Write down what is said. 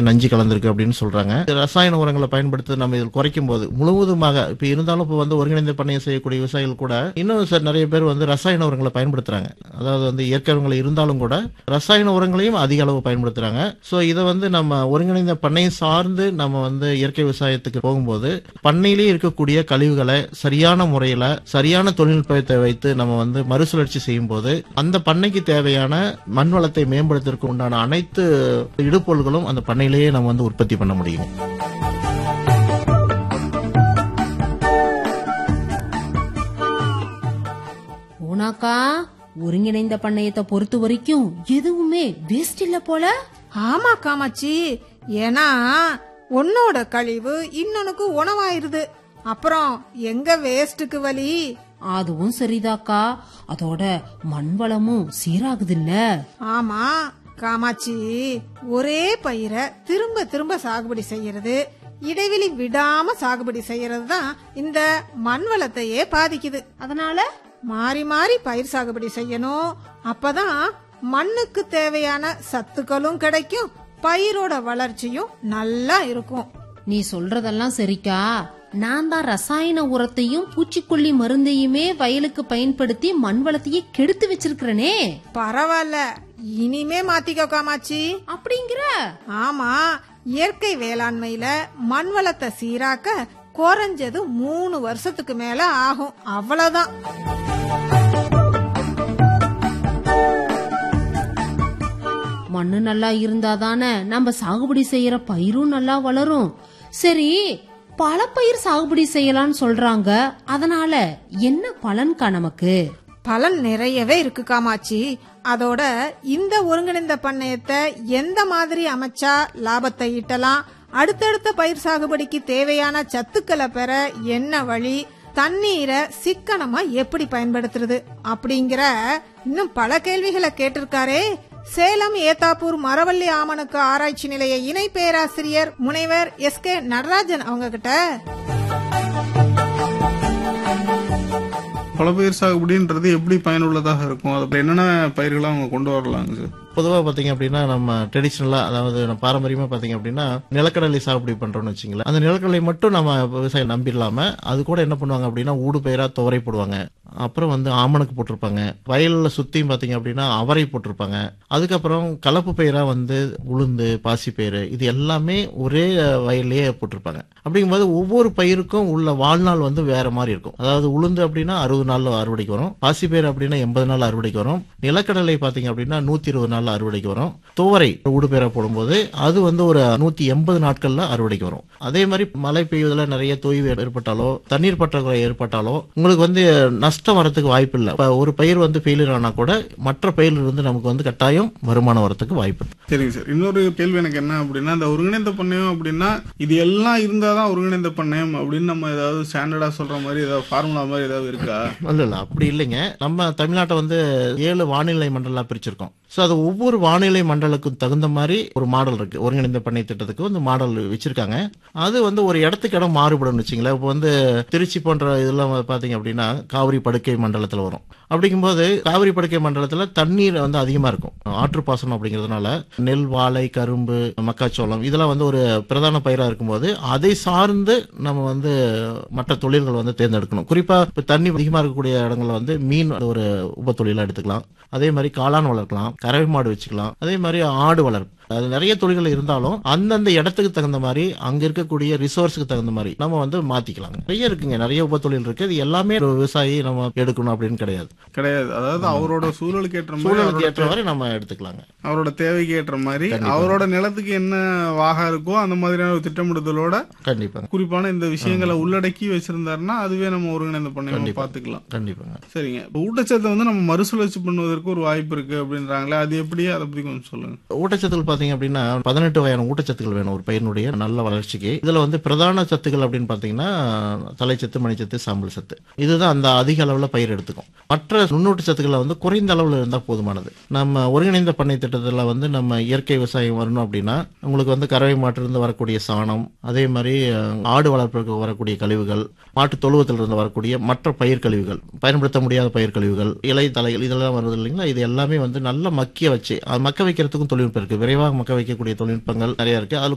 நஞ்சு கலந்திருக்கு அப்படின்னு சொல்றாங்க ரசாயன உரங்களை பயன்படுத்தி நம்ம இதில் குறைக்கும் போது முழுவதுமாக இப்ப இருந்தாலும் இப்போ வந்து ஒருங்கிணைந்த பண்ணையம் செய்யக்கூடிய விவசாயிகள் கூட இன்னும் சார் நிறைய பேர் வந்து ரசாயன உரங்களை பயன்படுத்துறாங்க அதாவது வந்து இயற்கை உரங்கள் இருந்தாலும் கூட ரசாயன உரங்களையும் அதிக அளவு பயன்படுத்துறாங்க ஸோ இதை வந்து நம்ம ஒருங்கிணைந்த பண்ணையம் சார்ந்து நம்ம வந்து இயற்கை விவசாயத்துக்கு போகும்போது பண்ணையிலேயே இருக்கக்கூடிய கழிவுகளை சரியான முறையில சரியான தொழில்நுட்பத்தை வைத்து நம்ம வந்து மறுசுழற்சி செய்யும் போது அந்த பண்ணைக்கு தேவையான மண் வளத்தை மேம்படுத்துவதற்கு உண்டான அனைத்து இடுபொருள்களும் அந்த பண்ணையிலேயே நம்ம வந்து உற்பத்தி பண்ண முடியும் ஓனாக்கா ஒருங்கிணைந்த பண்ணையத்தை பொறுத்த வரைக்கும் எதுவுமே வேஸ்ட் இல்ல போல ஆமா காமாட்சி ஏன்னா உன்னோட கழிவு இன்னொன்னுக்கு உணவாயிருது அப்புறம் எங்க வேஸ்ட்டுக்கு வலி அதுவும் சரிதாக்கா அதோட மண் வளமும் சீராகுதுல்ல ஆமா காமாட்சி ஒரே பயிரை திரும்ப திரும்ப சாகுபடி செய்யறது இடைவெளி விடாம சாகுபடி செய்யறது தான் இந்த மண் வளத்தையே பாதிக்குது அதனால மாறி மாறி பயிர் சாகுபடி செய்யணும் அப்பதான் மண்ணுக்கு தேவையான சத்துக்களும் கிடைக்கும் பயிரோட வளர்ச்சியும் நல்லா இருக்கும் நீ சொல்றதெல்லாம் சரிக்கா நான் தான் ரசாயன உரத்தையும் பூச்சிக்கொல்லி மருந்தையுமே வயலுக்கு பயன்படுத்தி மண் வளத்தையே கெடுத்து வச்சிருக்கிறனே பரவாயில்ல இனிமே மாத்திக்கோ காமாட்சி அப்படிங்கிற ஆமா இயற்கை வேளாண்மையில மண் வளத்தை சீராக்க குறைஞ்சது மூணு வருஷத்துக்கு மேல ஆகும் அவ்வளவுதான் மண்ணு நல்லா இருந்தாதானே நம்ம சாகுபடி செய்யற பயிரும் நல்லா வளரும் சரி பல பயிர் சாகுபடி செய்யலாம்னு சொல்றாங்க அதனால என்ன பலன்கா நமக்கு பலன் நிறையவே இருக்கு காமாட்சி அதோட இந்த ஒருங்கிணைந்த பண்ணையத்தை எந்த மாதிரி அமைச்சா லாபத்தை ஈட்டலாம் அடுத்தடுத்த பயிர் சாகுபடிக்கு தேவையான சத்துக்களை பெற என்ன வழி தண்ணீரை சிக்கனமா எப்படி பயன்படுத்துறது அப்படிங்கிற இன்னும் பல கேள்விகளை கேட்டிருக்காரே சேலம் ஏத்தாப்பூர் மரவள்ளி ஆமணுக்கு ஆராய்ச்சி நிலைய இணை பேராசிரியர் முனைவர் எஸ் கே நடராஜன் அவங்க கிட்ட பல பயிர் சாகுபடின்றது எப்படி பயனுள்ளதாக இருக்கும் அதுல என்னென்ன பயிர்களை அவங்க கொண்டு வரலாங்க சார் பொதுவாக பார்த்தீங்க அப்படின்னா நம்ம ட்ரெடிஷ்னலாக அதாவது நம்ம பாரம்பரியமாக பார்த்தீங்க அப்படின்னா நிலக்கடலை சாகுபடி பண்ணுறோம்னு வச்சுங்களேன் அந்த நிலக்கடலை மட்டும் நம்ம விவசாயம் நம்பிடலாம அது கூட என்ன பண்ணுவாங்க அப்படின்னா ஊடு பயிராக துவரை போடுவாங்க அப்புறம் வந்து ஆமணக்கு போட்டிருப்பாங்க வயலில் சுற்றியும் பார்த்தீங்க அப்படின்னா அவரை போட்டிருப்பாங்க அதுக்கப்புறம் கலப்பு பயிராக வந்து உளுந்து பாசிப்பயிறு இது எல்லாமே ஒரே வயல்லையே போட்டிருப்பாங்க அப்படிங்கும்போது ஒவ்வொரு பயிருக்கும் உள்ள வாழ்நாள் வந்து வேற மாதிரி இருக்கும் அதாவது உளுந்து அப்படின்னா அறுபது நாள்ல அறுவடைக்கு வரும் பாசிப்பயிறு அப்படின்னா எண்பது நாள் அறுவடைக்கு வரும் நிலக்கடலை பார்த்தீங்க அப்படின்னா நூற்றி இருபது நாள்ல அறுவடைக்கு வரும் துவரை ஊடுபயிரை போடும்போது அது வந்து ஒரு நூற்றி எண்பது நாட்கள்ல அறுவடைக்கு வரும் அதே மாதிரி மழை பெய்வதில் நிறைய தொய்வு ஏற்பட்டாலோ தண்ணீர் பற்றாக்குறை ஏற்பட்டாலோ உங்களுக்கு வந்து நஷ்டம் வரதுக்கு வாய்ப்பு இல்லை இப்போ ஒரு பயிர் வந்து ஃபெயிலியர் ஆனா கூட மற்ற பயிரில் இருந்து நமக்கு வந்து கட்டாயம் வருமானம் வரதுக்கு வாய்ப்பு இருக்கு சரிங்க சார் இன்னொரு கேள்வி எனக்கு என்ன அப்படின்னா இந்த ஒருங்கிணைந்த பண்ணையம் அப்படின்னா இது எல்லாம் இருந்தாதான் ஒருங்கிணைந்த பண்ணையம் அப்படின்னு நம்ம ஏதாவது ஸ்டாண்டர்டா சொல்ற மாதிரி ஏதாவது ஃபார்முலா மாதிரி ஏதாவது இருக்கா இல்ல இல்ல அப்படி இல்லைங்க நம்ம தமிழ்நாட்டை வந்து ஏழு வானிலை மண்டலா பிரிச்சிருக்கோம் ஸோ அது ஒவ்வொரு வானிலை மண்டலுக்கும் தகுந்த மாதிரி ஒரு மாடல் இருக்கு ஒருங்கிணைந்த பண்ணை திட்டத்துக்கு வந்து மாடல் வச்சிருக்காங்க அது வந்து ஒரு இடத்துக்கு இடம் மாறுபடும் வச்சுங்களேன் இப்போ வந்து திருச்சி போன்ற இதெல்லாம் பாத்தீங்க அப்படின்னா காவிரி படுக்கை மண்டலத்தில் வரும் அப்படிங்கும்போது காவிரி படுக்கை மண்டலத்தில் தண்ணீர் வந்து அதிகமாக இருக்கும் ஆற்று பாசனம் அப்படிங்கிறதுனால நெல் வாழை கரும்பு மக்காச்சோளம் இதெல்லாம் வந்து ஒரு பிரதான பயிராக இருக்கும்போது அதை சார்ந்து நம்ம வந்து மற்ற தொழில்கள் வந்து தேர்ந்தெடுக்கணும் குறிப்பாக இப்போ தண்ணி அதிகமாக இருக்கக்கூடிய இடங்கள்ல வந்து மீன் ஒரு உப தொழிலாக எடுத்துக்கலாம் அதே மாதிரி காளான் வளர்க்கலாம் கறவை மாடு வச்சுக்கலாம் அதே மாதிரி ஆடு வளர்ப்பு அது நிறைய தொழில்கள் இருந்தாலும் அந்தந்த இடத்துக்கு தகுந்த மாதிரி அங்க இருக்கக்கூடிய ரிசோர்ஸுக்கு தகுந்த மாதிரி நம்ம வந்து மாத்திக்கலாம் நிறைய இருக்குங்க நிறைய உப தொழில் இருக்கு இது எல்லாமே ஒரு விவசாயி நம்ம எடுக்கணும் அப்படின்னு கிடையாது கிடையாது அதாவது அவரோட சூழலுக்கு ஏற்ற மாதிரி சூழலுக்கு அவரோட ஏற்ற மாதிரி நம்ம எடுத்துக்கலாங்க அவரோட தேவைக்கு ஏற்ற மாதிரி கண்டிப்பா. அவரோட நிலத்துக்கு என்ன வாகா இருக்கோ அந்த மாதிரியான ஒரு திட்டமிடுதலோட கண்டிப்பாங்க குறிப்பான இந்த விஷயங்களை உள்ளடக்கி வச்சிருந்தாருன்னா அதுவே நம்ம ஒருங்கிணைந்த பண்ணையம் கண்டிப்பா. பார்த்துக்கலாம் கண்டிப்பாங்க சரிங்க இப்ப ஊட்டச்சத்தை வந்து நம்ம மறுசுழற்சி பண்ணுவதற்கு ஒரு வாய்ப்பு இருக்கு அப்படின்றாங்களே அது எப்படி அதை பத்தி கொஞ்சம் சொல்லுங்க ஊட்டச்சத்துக்கள் பாத்தீங்க அப்படின்னா பதினெட்டு வகையான ஊட்டச்சத்துக்கள் வேணும் ஒரு பயிரினுடைய நல்ல வளர்ச்சிக்கு இதுல வந்து பிரதான சத்துக்கள் அப்படின்னு பாத்தீங்கன்னா தலைச்சத்து மணிச்சத்து சாம்பல் சத்து இதுதான் அந்த அதிக அளவுல பயிர் எடுத்துக்கும் மற்ற நுண்ணூட்ட சத்துக்களை வந்து குறைந்த அளவுல இருந்தா போதுமானது நம்ம ஒருங்கிணைந்த பண்ணை திட்டத்துல வந்து நம்ம இயற்கை விவசாயம் வரணும் அப்படின்னா உங்களுக்கு வந்து கறவை மாட்டிலிருந்து வரக்கூடிய சாணம் அதே மாதிரி அஹ், ஆடு வளர்ப்புக்கு வரக்கூடிய கழிவுகள் மாட்டு தொழுவத்திலிருந்து வரக்கூடிய மற்ற பயிர் கழிவுகள் பயன்படுத்த முடியாத பயிர் கழிவுகள் இலை தலைகள் இதெல்லாம் வருது இல்லைங்களா இது எல்லாமே வந்து நல்லா மக்கிய வச்சு அது மக்க வைக்கிறதுக்கும் தொழில்நுட்பம் இருக்கு விரைவாக மக்க வைக்கக்கூடிய தொழில்நுட்பங்கள் நிறைய இருக்கு அதுல